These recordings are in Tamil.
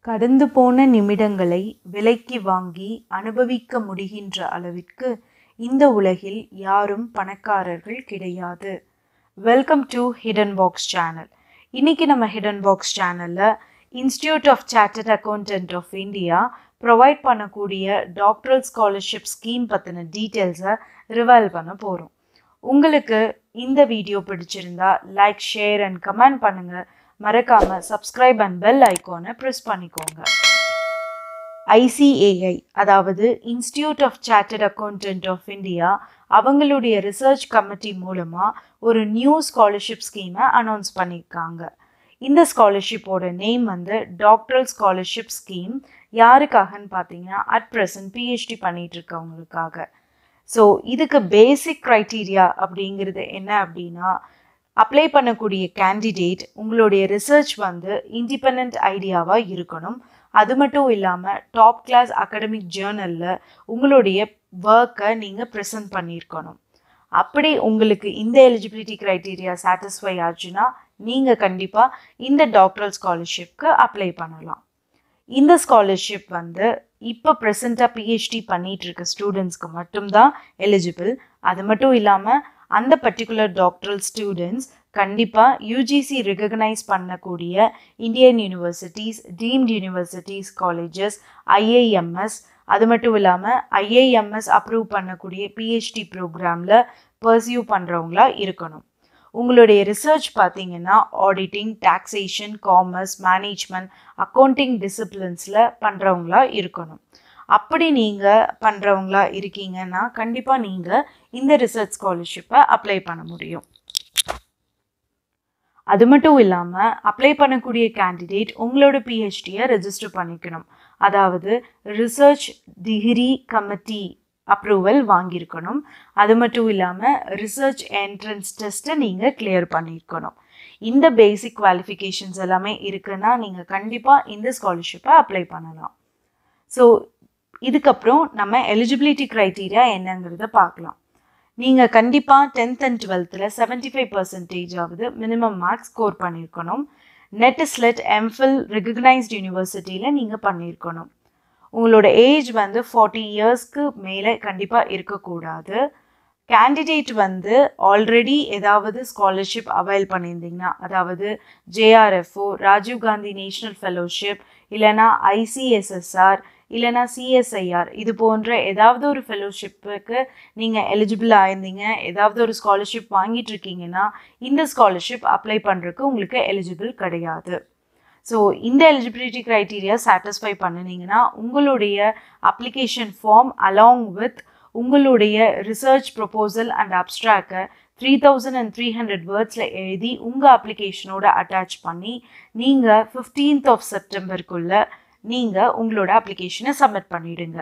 கடந்து போன நிமிடங்களை விலைக்கு வாங்கி அனுபவிக்க முடிகின்ற அளவிற்கு இந்த உலகில் யாரும் பணக்காரர்கள் கிடையாது welcome to hidden box channel இன்னைக்கு நம்ம ஹிடன் பாக்ஸ் சேனலில் institute of chartered accountant of India provide பண்ணக்கூடிய டாக்டரல் ஸ்காலர்ஷிப் ஸ்கீம் பற்றின டீட்டெயில்ஸை ரிவைல் பண்ண போகிறோம் உங்களுக்கு இந்த வீடியோ பிடிச்சிருந்தா லைக் ஷேர் அண்ட் கமெண்ட் பண்ணுங்கள் மறக்காம சப்ஸ்கிரைப் அண்ட் பெல் ஐக்கானை ப்ரெஸ் பண்ணிக்கோங்க ஐசிஏஐ அதாவது institute of chartered accountant of India அவங்களுடைய ரிசர்ச் கமிட்டி மூலமாக ஒரு நியூ ஸ்காலர்ஷிப் ஸ்கீமை அனௌன்ஸ் பண்ணியிருக்காங்க இந்த ஸ்காலர்ஷிப்போட நேம் வந்து டாக்டரல் ஸ்காலர்ஷிப் ஸ்கீம் யாருக்காகன்னு பார்த்தீங்கன்னா அட் ப்ரெசன்ட் பிஹெச்டி பண்ணிட்டு இருக்கவங்களுக்காக ஸோ இதுக்கு பேசிக் க்ரைட்டீரியா அப்படிங்கிறது என்ன அப்படின்னா அப்ளை பண்ணக்கூடிய கேண்டிடேட் உங்களுடைய ரிசர்ச் வந்து இண்டிபெண்ட் ஐடியாவாக இருக்கணும் அது மட்டும் இல்லாமல் டாப் கிளாஸ் அகடமிக் ஜேர்னலில் உங்களுடைய ஒர்க்கை நீங்கள் ப்ரெசன்ட் பண்ணியிருக்கணும் அப்படி உங்களுக்கு இந்த எலிஜிபிலிட்டி க்ரைட்டீரியா சாட்டிஸ்ஃபை ஆச்சுன்னா நீங்கள் கண்டிப்பாக இந்த டாக்டரல் ஸ்காலர்ஷிப்க்கு அப்ளை பண்ணலாம் இந்த ஸ்காலர்ஷிப் வந்து இப்போ ப்ரெசண்ட்டாக பிஹெச்டி பண்ணிகிட்டு இருக்க ஸ்டூடெண்ட்ஸ்க்கு மட்டும்தான் எலிஜிபிள் அது மட்டும் இல்லாமல் அந்த பர்டிகுலர் டாக்டரல் ஸ்டூடெண்ட்ஸ் கண்டிப்பாக யூஜிசி ரெகக்னைஸ் பண்ணக்கூடிய Indian universities deemed universities colleges IIMs அது மட்டும் இல்லாமல் ஐஏஎம்எஸ் அப்ரூவ் பண்ணக்கூடிய பிஹெச்டி ப்ரோக்ராமில் பர்சியூ பண்ணுறவங்களா இருக்கணும் உங்களுடைய ரிசர்ச் பார்த்தீங்கன்னா auditing taxation commerce management accounting டிசிப்ளின்ஸில் பண்ணுறவங்களா இருக்கணும் அப்படி நீங்கள் பண்ணுறவங்களா இருக்கீங்கன்னா கண்டிப்பாக நீங்கள் இந்த ரிசர்ச் ஸ்காலர்ஷிப்பை அப்ளை பண்ண முடியும் அது மட்டும் இல்லாமல் அப்ளை பண்ணக்கூடிய கேண்டிடேட் உங்களோட பிஹெச்டியை ரெஜிஸ்டர் பண்ணிக்கணும் அதாவது ரிசர்ச் டிகிரி கமிட்டி அப்ரூவல் வாங்கியிருக்கணும் அது மட்டும் இல்லாமல் ரிசர்ச் என்ட்ரன்ஸ் டெஸ்ட்டை நீங்கள் கிளியர் பண்ணியிருக்கணும் இந்த பேசிக் குவாலிஃபிகேஷன்ஸ் எல்லாமே இருக்குன்னா நீங்கள் கண்டிப்பாக இந்த ஸ்காலர்ஷிப்பை அப்ளை பண்ணலாம் ஸோ இதுக்கப்புறம் நம்ம எலிஜிபிலிட்டி க்ரைட்டீரியா என்னங்கிறத பார்க்கலாம் நீங்கள் கண்டிப்பாக டென்த் அண்ட் டுவெல்த்தில் செவன்ட்டி ஃபைவ் பர்சன்டேஜ் ஆகுது மினிமம் மார்க்ஸ் ஸ்கோர் பண்ணியிருக்கணும் நெட் ஸ்லெட் எம்ஃபில் ரெகக்னைஸ்ட் யூனிவர்சிட்டியில் நீங்கள் பண்ணியிருக்கணும் உங்களோட ஏஜ் வந்து ஃபார்ட்டி இயர்ஸ்க்கு மேலே கண்டிப்பாக இருக்கக்கூடாது கேண்டிடேட் வந்து ஆல்ரெடி ஏதாவது ஸ்காலர்ஷிப் அவைல் பண்ணியிருந்தீங்கன்னா அதாவது ஜேஆர்எஃப்ஓ ராஜீவ்காந்தி நேஷ்னல் ஃபெலோஷிப் இல்லைனா ஐசிஎஸ்எஸ்ஆர் இல்லைனா சிஎஸ்ஐஆர் இது போன்ற ஏதாவது ஒரு ஃபெலோஷிப்புக்கு நீங்கள் எலிஜிபிள் ஆயிருந்தீங்க ஏதாவது ஒரு ஸ்காலர்ஷிப் வாங்கிட்டு இருக்கீங்கன்னா இந்த ஸ்காலர்ஷிப் அப்ளை பண்ணுறதுக்கு உங்களுக்கு எலிஜிபிள் கிடையாது ஸோ இந்த எலிஜிபிலிட்டி க்ரைட்டீரியா சாட்டிஸ்ஃபை பண்ணினீங்கன்னா உங்களுடைய அப்ளிகேஷன் ஃபார்ம் அலாங் வித் உங்களுடைய ரிசர்ச் ப்ரொப்போசல் அண்ட் அப்ட்ராக்கை three thousand and three hundred வேர்ட்ஸில் எழுதி உங்கள் அப்ளிகேஷனோட அட்டாச் பண்ணி நீங்கள் ஃபிஃப்டீன்த் ஆஃப் செப்டம்பருக்குள்ளே நீங்கள் உங்களோட அப்ளிகேஷனை சப்மிட் பண்ணிவிடுங்க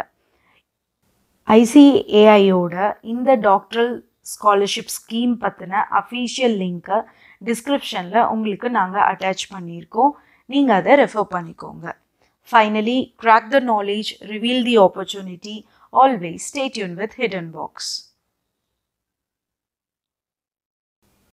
ஐசிஏஐயோட இந்த டாக்டரல் ஸ்காலர்ஷிப் ஸ்கீம் பற்றின அஃபீஷியல் லிங்க்கை டிஸ்கிரிப்ஷனில் உங்களுக்கு நாங்கள் அட்டாச் பண்ணியிருக்கோம் நீங்கள் அதை ரெஃபர் பண்ணிக்கோங்க finally crack the knowledge reveal the opportunity always stay tune with Hidden box